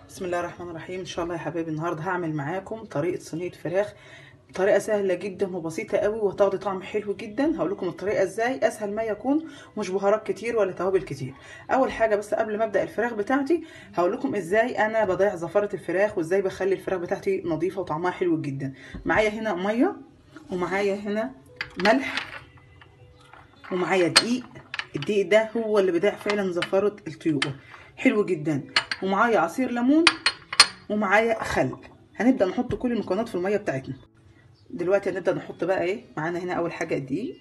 بسم الله الرحمن الرحيم ان شاء الله يا حبايبي النهارده هعمل معاكم طريقه صينيه فراخ طريقه سهله جدا وبسيطه قوي وهتاخدي طعم حلو جدا هقول لكم الطريقه ازاي اسهل ما يكون مش بهارات كتير ولا توابل كتير اول حاجه بس قبل ما ابدا الفراخ بتاعتي هقول لكم ازاي انا بضيع زفاره الفراخ وازاي بخلي الفراخ بتاعتي نظيفه وطعمها حلو جدا معايا هنا ميه ومعايا هنا ملح ومعايا دقيق الدقيق ده هو اللي بيضيع فعلا زفاره الطيور حلو جدا ومعايا عصير ليمون ومعايا خل هنبدا نحط كل المكونات في الميه بتاعتنا دلوقتي هنبدا نحط بقى ايه معانا هنا اول حاجه الدقيق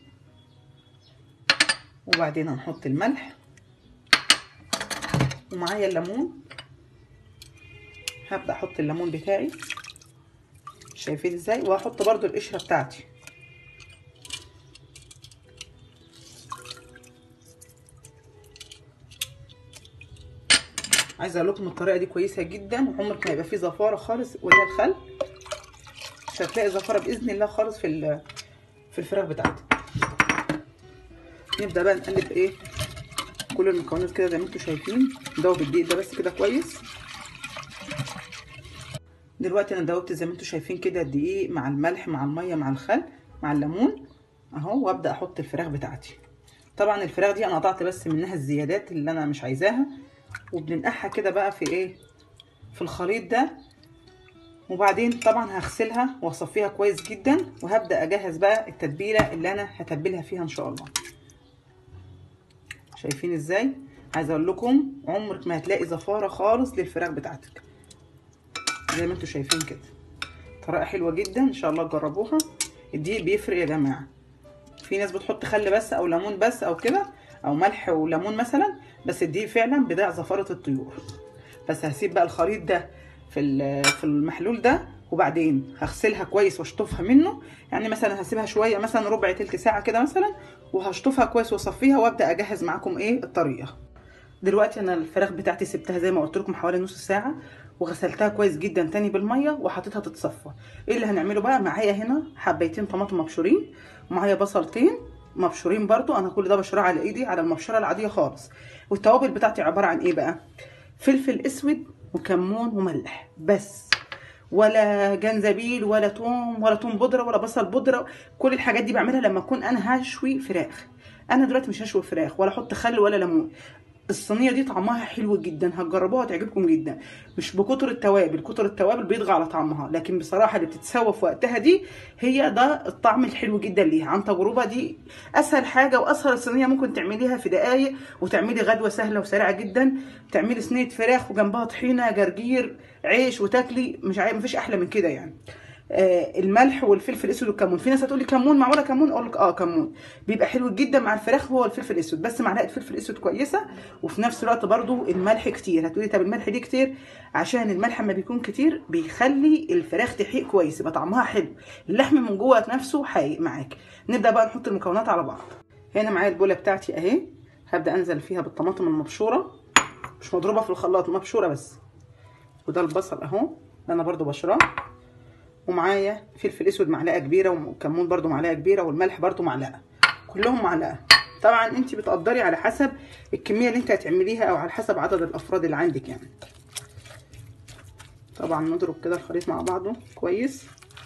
وبعدين هنحط الملح ومعايا الليمون هبدا احط الليمون بتاعي شايفين ازاي وهحط برده القشره بتاعتي عايزه اقول لكم الطريقه دي كويسه جدا وعمرك ما يبقى فيه زفاره خالص وده الخل مش هتلاقي زفاره باذن الله خالص في في الفراخ بتاعتك نبدا بقى نقلب ايه كل المكونات كده زي ما انتم شايفين ندوب الدقيق ده بس كده كويس دلوقتي انا دوبت زي ما انتم شايفين كده الدقيق مع الملح مع الميه مع الخل مع الليمون اهو وابدا احط الفراخ بتاعتي طبعا الفراخ دي انا قطعت بس منها الزيادات اللي انا مش عايزاها وبننقعها كده بقى في ايه في الخليط ده وبعدين طبعا هغسلها واصفيها كويس جدا وهبدا اجهز بقى التتبيله اللي انا هتبلها فيها ان شاء الله شايفين ازاي عايزه اقول لكم عمرك ما هتلاقي زفاره خالص للفراخ بتاعتك زي ما انتم شايفين كده طريقه حلوه جدا ان شاء الله تجربوها الدقيق بيفرق يا جماعه في ناس بتحط خل بس او ليمون بس او كده او ملح وليمون مثلا بس الدقيق فعلا بيضيع زفاره الطيور بس هسيب بقى الخليط ده في في المحلول ده وبعدين هغسلها كويس واشطفها منه يعني مثلا هسيبها شويه مثلا ربع تلت ساعه كده مثلا وهشطفها كويس واصفيها وابدا اجهز معاكم ايه الطريقه دلوقتي انا الفراخ بتاعتي سبتها زي ما قلت لكم حوالي نص ساعه وغسلتها كويس جدا تاني بالميه وحطيتها تتصفى ايه اللي هنعمله بقى معايا هنا حبيتين طماطم مبشورين ومعايا بصلتين مبشورين برضو انا كل ده بشرها على ايدي على المبشره العاديه خالص والتوابل بتاعتي عباره عن ايه بقى فلفل اسود وكمون وملح بس ولا جنزبيل ولا توم ولا توم بودره ولا بصل بودره كل الحاجات دي بعملها لما اكون انا هشوي فراخ انا دلوقتي مش هشوي فراخ ولا احط خل ولا ليمون الصينيه دي طعمها حلو جدا هتجربوها هتعجبكم جدا مش بكتر التوابل كتر التوابل بيطغى على طعمها لكن بصراحه اللي بتتسوى في وقتها دي هي ده الطعم الحلو جدا ليها عن تجربه دي اسهل حاجه واسهل صينيه ممكن تعمليها في دقائق وتعملي غدوه سهله وسريعه جدا تعملي صينيه فراخ وجنبها طحينه جرجير عيش وتاكلي مش عارف مفيش احلى من كده يعني آه الملح والفلفل الاسود والكمون في ناس هتقول لي كمون معقوله كمون اقول لك اه كمون بيبقى حلو جدا مع الفراخ هو الفلفل الاسود بس معلقه فلفل اسود كويسه وفي نفس الوقت برضو الملح كتير هتقولي طب الملح ليه كتير عشان الملح لما بيكون كتير بيخلي الفراخ تحيق كويس يبقى طعمها حلو اللحم من جوه نفسه حايق معاك نبدا بقى نحط المكونات على بعض هنا معايا البوله بتاعتي اهي هبدا انزل فيها بالطماطم المبشوره مش مضروبه في الخلاط مبشوره بس وده البصل اهو ده انا برضو بشراه ومعايا فلفل اسود معلقه كبيره وكمون برده معلقه كبيره والملح برده معلقه كلهم معلقه طبعا انت بتقدري على حسب الكميه اللي انت هتعمليها او على حسب عدد الافراد اللي عندك يعني طبعا نضرب كده الخليط مع بعضه كويس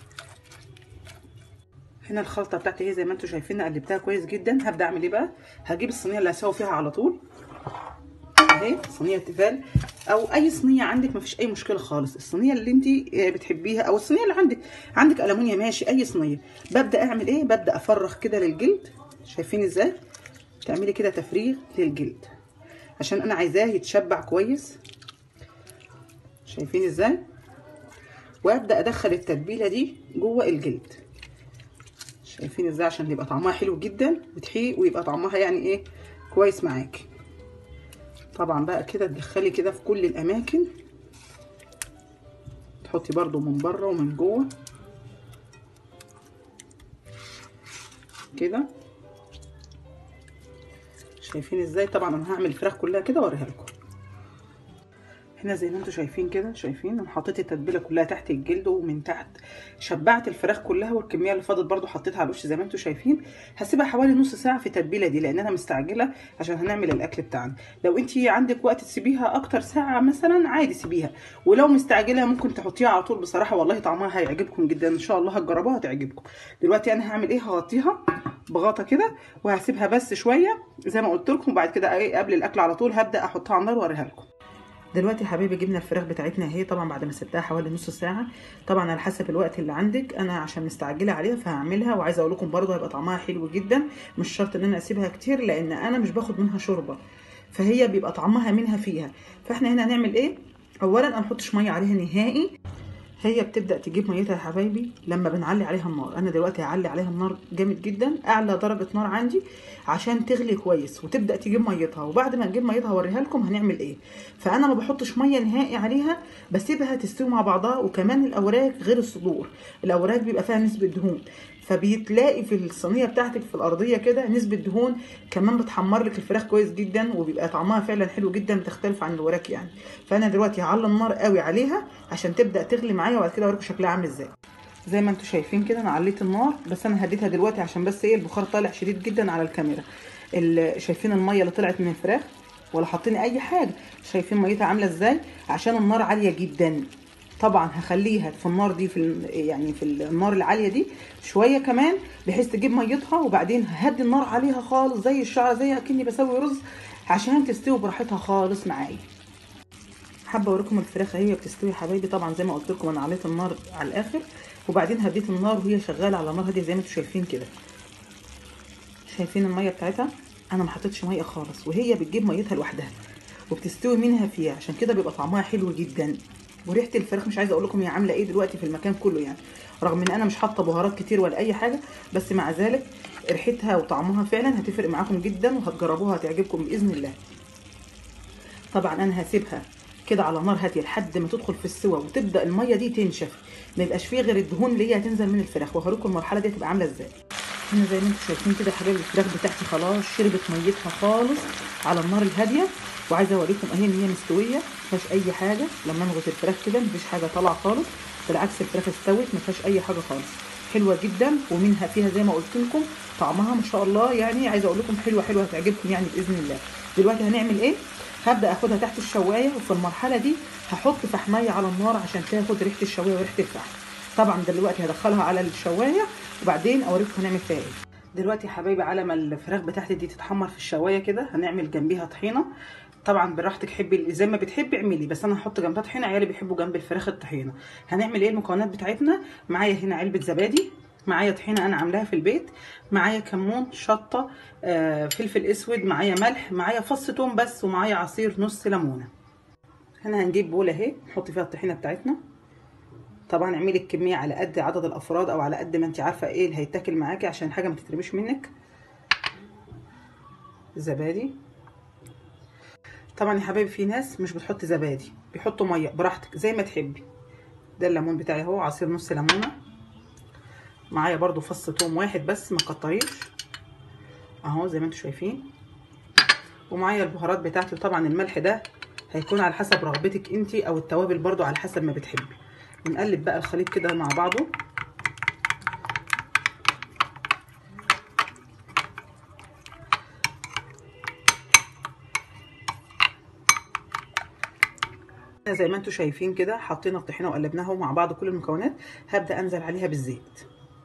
هنا الخلطه بتاعتي اهي زي ما انتم شايفين قلبتها كويس جدا هبدا اعمل ايه بقى هجيب الصينيه اللي هسوي فيها على طول اهي صينيه تيفال او اي صينيه عندك مفيش اي مشكله خالص الصينيه اللي انت بتحبيها او الصينيه اللي عندك عندك المونيا ماشي اي صينيه ببدا اعمل ايه ببدا افرغ كده للجلد شايفين ازاي تعملي كده تفريغ للجلد عشان انا عايزاه يتشبع كويس شايفين ازاي وابدا ادخل التتبيله دي جوه الجلد شايفين ازاي عشان يبقى طعمها حلو جدا وتحيق ويبقى طعمها يعني ايه كويس معاكي طبعا بقى كده تدخلي كده في كل الاماكن تحطي برضو من بره ومن جوه كده شايفين ازاي طبعا انا هعمل الفراخ كلها كده واوريها لكم هنا زي ما انتم شايفين كده شايفين انا حطيت التتبيله كلها تحت الجلد ومن تحت شبعت الفراخ كلها والكميه اللي فاضت برده حطيتها على الوش زي ما انتم شايفين هسيبها حوالي نص ساعه في التتبيله دي لان انا مستعجله عشان هنعمل الاكل بتاعنا لو انت عندك وقت تسيبيها اكتر ساعه مثلا عادي سيبيها ولو مستعجله ممكن تحطيها على طول بصراحه والله طعمها هيعجبكم جدا ان شاء الله هتجربوها هتعجبكم دلوقتي انا هعمل ايه هغطيها بغطا كده وهسيبها بس شويه زي ما قلت لكم وبعد كده ايه قبل الاكل على طول هبدا احطها على النار واوريها لكم دلوقتي يا حبايبي جبنا الفراخ بتاعتنا اهي طبعا بعد ما سبتها حوالي نص ساعه طبعا على حسب الوقت اللي عندك انا عشان مستعجله عليها فهعملها وعايزه اقول لكم برده هيبقى طعمها حلو جدا مش شرط ان انا اسيبها كتير لان انا مش باخد منها شوربه فهي بيبقى طعمها منها فيها فاحنا هنا هنعمل ايه اولا انا ما نحطش ميه عليها نهائي هي بتبدا تجيب ميتها يا حبايبي لما بنعلي عليها النار انا دلوقتي هعلي عليها النار جامد جدا اعلى درجه نار عندي عشان تغلي كويس وتبدا تجيب ميتها وبعد ما تجيب ميتها اوريها لكم هنعمل ايه فانا ما بحطش ميه نهائي عليها بسيبها تستوي مع بعضها وكمان الاوراق غير الصدور الاوراق بيبقى فيها نسبه دهون فبيتلاقي في الصينيه بتاعتك في الارضيه كده نسبه دهون كمان بتحمر لك الفراخ كويس جدا وبيبقى طعمها فعلا حلو جدا بتختلف عن الوراك يعني فانا دلوقتي هعلي النار قوي عليها عشان تبدا تغلي معايا وبعد كده اوريكم شكلها عامل ازاي زي ما انتم شايفين كده انا عليت النار بس انا هديتها دلوقتي عشان بس ايه البخار طالع شديد جدا على الكاميرا شايفين الميه اللي طلعت من الفراخ ولا حاطين اي حاجه شايفين ميتها عامله ازاي عشان النار عاليه جدا طبعا هخليها في النار دي في يعني في النار العاليه دي شويه كمان بحيث تجيب ميتها وبعدين ههدي النار عليها خالص زي الشعره زي اكني بسوي رز عشان تستوي براحتها خالص معايا حابه اوريكم الفراخ اهي بتستوي يا حبايبي طبعا زي ما قلت لكم انا عليت النار على الاخر وبعدين هديت النار وهي شغاله على نار هاديه زي ما انتم شايفين كده شايفين الميه بتاعتها انا ما حطيتش ميه خالص وهي بتجيب ميتها لوحدها وبتستوي منها فيها عشان كده بيبقى طعمها حلو جدا وريحه الفراخ مش عايزه اقول لكم هي عامله ايه دلوقتي في المكان كله يعني رغم ان انا مش حاطه بهارات كتير ولا اي حاجه بس مع ذلك ريحتها وطعمها فعلا هتفرق معاكم جدا وهتجربوها هتعجبكم باذن الله طبعا انا هسيبها كده على نار هاديه لحد ما تدخل في السوا وتبدا الميه دي تنشف ما يبقاش فيه غير الدهون اللي هي هتنزل من الفراخ وهوريكم المرحله دي هتبقى عامله ازاي هنا زي ما انتم شايفين كده يا حبايبي الفراخ بتاعتي خلاص شربت ميتها خالص على النار الهاديه وعايزه اوريكم اهي ان هي مستويه ما فيهاش اي حاجه لما انغط الفراخ كده مفيش حاجه طالعه خالص بالعكس الفراخ استوت ما فيهاش اي حاجه خالص حلوه جدا ومنها فيها زي ما قلت لكم طعمها ما شاء الله يعني عايزه اقول لكم حلوه حلوه هتعجبكم يعني باذن الله دلوقتي هنعمل ايه هبدا اخدها تحت الشوايه وفي المرحله دي هحط فحمايه على النار عشان تاخد ريحه الشوايه وريحه الفحم طبعا دلوقتي هدخلها على الشوايه وبعدين اوريكم هنعمل فيها ايه دلوقتي يا حبايبي على ما الفراخ بتاعتي دي تتحمر في الشوايه كده هنعمل جنبيها طحينه طبعا براحتك حبي زي ما بتحبي اعملي بس انا هحط جنبها طحينه عيالي بيحبوا جنب الفراخ الطحينه هنعمل ايه المكونات بتاعتنا معايا هنا علبه زبادي معايا طحينه انا عاملاها في البيت معايا كمون شطه آه، فلفل اسود معايا ملح معايا فص توم بس ومعايا عصير نص ليمونه هنا هنجيب بوله اهي نحط فيها الطحينه بتاعتنا طبعا اعملي الكميه على قد عدد الافراد او على قد ما انت عارفه ايه اللي هيتاكل معاكي عشان حاجه ما تترميش منك زبادي طبعا يا حبايبي في ناس مش بتحط زبادي بيحطوا ميه براحتك زي ما تحبي ده الليمون بتاعي اهو عصير نص ليمونه معايا برضو فص توم واحد بس ما تكتريش اهو زي ما انتم شايفين ومعايا البهارات بتاعتي وطبعا الملح ده هيكون على حسب رغبتك انت او التوابل برضو على حسب ما بتحبي ونقلب بقى الخليط كده مع بعضه زي ما انتم شايفين كده حطينا الطحينه وقلبناها مع بعض كل المكونات هبدا انزل عليها بالزيت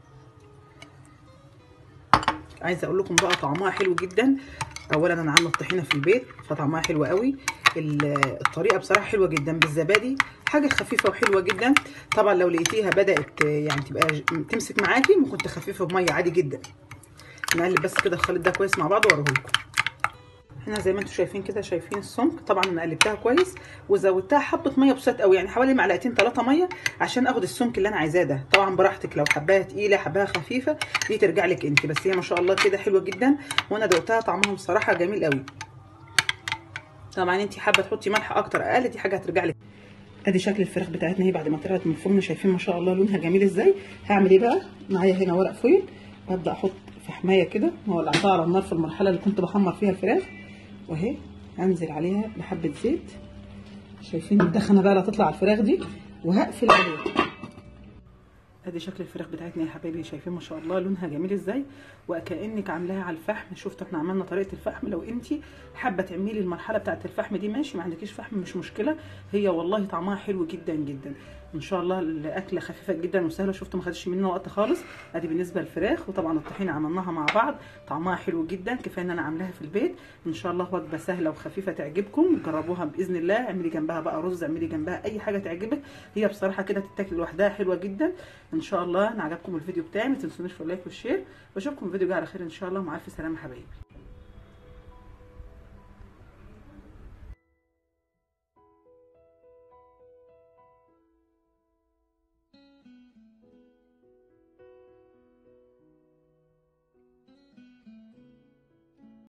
عايزه اقول لكم بقى طعمها حلو جدا اولا انا عامله الطحينه في البيت فطعمها حلو قوي الطريقه بصراحه حلوه جدا بالزبادي حاجه خفيفه وحلوه جدا طبعا لو لقيتيها بدات يعني تبقى تمسك معاكي ممكن تخففها بميه عادي جدا نقلب بس كده الخليط ده كويس مع بعض واوريه لكم هنا زي ما انتم شايفين كده شايفين السمك طبعا انا قلبتها كويس وزودتها حبه ميه بسيط قوي يعني حوالي معلقتين ثلاثه ميه عشان اخد السمك اللي انا عايزاه ده طبعا براحتك لو حباها تقيله حباها خفيفه دي ترجع لك انت بس هي ما شاء الله كده حلوه جدا وانا دقتها طعمها بصراحه جميل قوي طبعا انت حابه تحطي ملح اكتر اقل دي حاجه هترجع لك ادي شكل الفراخ بتاعتنا اهي بعد ما طلعت من الفرن شايفين ما شاء الله لونها جميل ازاي هعمل ايه بقى معايا هنا ورق فويل وابدا احط فحمايه كده وولعتها على النار في المرحله اللي كنت بحمر فيها الفراخ واهي انزل عليها بحبه زيت شايفين الدخنه بقى اللي هتطلع على الفراخ دي وهقفل عليها ادي شكل الفراخ بتاعتنا يا حبايبي شايفين ما شاء الله لونها جميل ازاي وكانك عاملاها على الفحم شفتوا احنا عملنا طريقه الفحم لو انت حابه تعملي المرحله بتاعه الفحم دي ماشي ما عندكيش فحم مش مشكله هي والله طعمها حلو جدا جدا ان شاء الله الاكله خفيفه جدا وسهله شفتوا ما خدش مننا وقت خالص ادي بالنسبه للفراخ وطبعا الطحينه عملناها مع بعض طعمها حلو جدا كفايه ان انا عاملاها في البيت ان شاء الله وجبه سهله وخفيفه تعجبكم جربوها باذن الله اعملي جنبها بقى رز اعملي جنبها اي حاجه تعجبك هي بصراحه كده تتاكل لوحدها حلوه جدا ان شاء الله ان عجبكم الفيديو بتاعي ما تنسونيش في اللايك والشير واشوفكم الفيديو جاي على خير ان شاء الله ومع الف سلامه حبايبي